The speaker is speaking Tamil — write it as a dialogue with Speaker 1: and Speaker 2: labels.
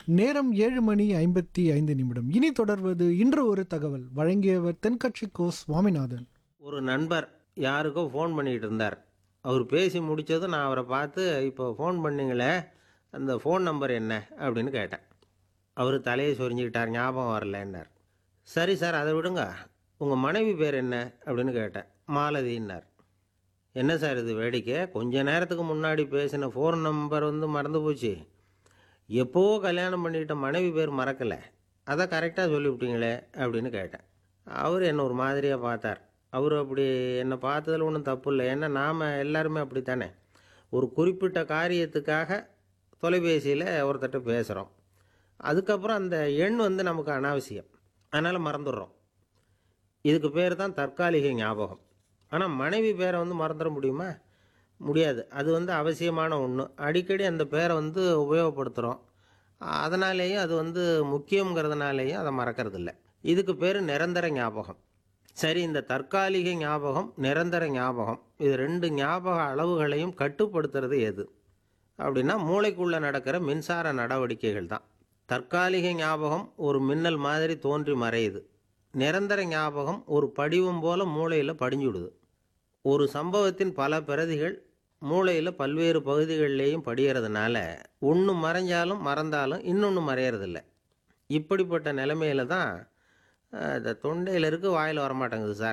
Speaker 1: நேரம் ஏழு மணி ஐம்பத்தி ஐந்து நிமிடம் இனி தொடர்வது இன்று ஒரு தகவல் வழங்கியவர் தென்கட்சி கோ சுவாமிநாதன்
Speaker 2: ஒரு நண்பர் யாருக்கோ ஃபோன் பண்ணிகிட்டு இருந்தார் அவர் பேசி முடித்ததும் நான் அவரை பார்த்து இப்போ ஃபோன் பண்ணீங்களே அந்த ஃபோன் நம்பர் என்ன அப்படின்னு கேட்டேன் அவர் தலையை சொரிஞ்சுக்கிட்டார் ஞாபகம் வரலன்னார் சரி சார் அதை விடுங்க உங்கள் மனைவி பேர் என்ன அப்படின்னு கேட்டேன் மாலதின்னார் என்ன சார் இது வேடிக்கை கொஞ்ச நேரத்துக்கு முன்னாடி பேசின ஃபோன் நம்பர் வந்து மறந்து போச்சு எப்போவோ கல்யாணம் பண்ணிக்கிட்ட மனைவி பேர் மறக்கலை அதை கரெக்டாக சொல்லிவிட்டீங்களே அப்படின்னு கேட்டேன் அவர் என்ன ஒரு மாதிரியாக பார்த்தார் அவர் அப்படி என்னை பார்த்ததில் ஒன்றும் தப்பு இல்லை ஏன்னா நாம் எல்லாருமே அப்படி தானே ஒரு குறிப்பிட்ட காரியத்துக்காக தொலைபேசியில் ஒருத்தட்ட பேசுகிறோம் அதுக்கப்புறம் அந்த எண் வந்து நமக்கு அனாவசியம் அதனால் மறந்துடுறோம் இதுக்கு பேர் தான் தற்காலிக ஞாபகம் ஆனால் மனைவி பேரை வந்து மறந்துட முடியுமா முடியாது அது வந்து அவசியமான ஒன்று அடிக்கடி அந்த பேரை வந்து உபயோகப்படுத்துகிறோம் அதனாலேயும் அது வந்து முக்கியங்கிறதுனாலேயும் அதை மறக்கறதில்ல இதுக்கு பேர் நிரந்தர ஞாபகம் சரி இந்த தற்காலிக ஞாபகம் நிரந்தர ஞாபகம் இது ரெண்டு ஞாபக அளவுகளையும் கட்டுப்படுத்துறது எது அப்படின்னா மூளைக்குள்ளே நடக்கிற மின்சார நடவடிக்கைகள் தான் தற்காலிக ஞாபகம் ஒரு மின்னல் மாதிரி தோன்றி மறையுது நிரந்தர ஞாபகம் ஒரு படிவம் போல மூளையில் படிஞ்சுடுது ஒரு சம்பவத்தின் பல பிரதிகள் மூளையில் பல்வேறு பகுதிகளிலேயும் படிகிறதுனால ஒன்று மறைஞ்சாலும் மறந்தாலும் இன்னொன்று மறையறதில்ல இப்படிப்பட்ட நிலைமையில தான் அஹ், இந்த தொண்டையில் இருக்கு வாயில் வரமாட்டேங்குது சார்